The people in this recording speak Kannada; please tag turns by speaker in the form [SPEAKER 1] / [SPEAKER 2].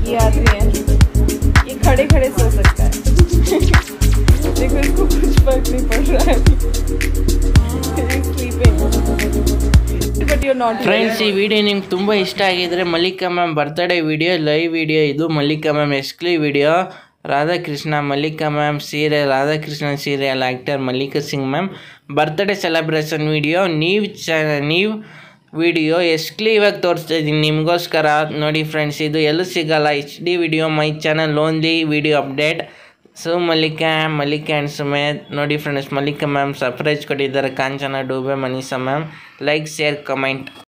[SPEAKER 1] ये आदमी है ये खड़े खड़े सो सकता है देखो इसको कुछ फर्क नहीं पड़ रहा है sleeping but you not
[SPEAKER 2] friends ಈ ವಿಡಿಯೋ ನಿಮ್ಗೆ ತುಂಬ ಇಷ್ಟ ಆಗಿದ್ರೆ Mallika ma'am birthday video live video ಇದು Mallika ma'am exclusive video Radhakrishna Mallika ma'am ಸೀರೆ Radhakrishna serial actor Mallika Singh ma'am birthday celebration video ನೀವು ಚ ನೀವು ವಿಡಿಯೋ ಎಕ್ಸ್ಕ್ಲಿ ಇವಾಗ ತೋರಿಸ್ತಾ ಇದ್ದೀನಿ ನಿಮಗೋಸ್ಕರ ನೋಡಿ ಫ್ರೆಂಡ್ಸ್ ಇದು ಎಲ್ಲೂ ಸಿಗಲ್ಲ H D video my channel only video update so Mallika Mallika and Sumeet ನೋಡಿ ಫ್ರೆಂಡ್ಸ್ ಮಲ್ಲಿಕಾ ಮ್ಯಾಮ್ ಸರ್ಪ್ರೈಸ್ ಕೊಟ್ಟಿದ್ದಾರೆ Kanchana Dubey Manisha ma'am like share comment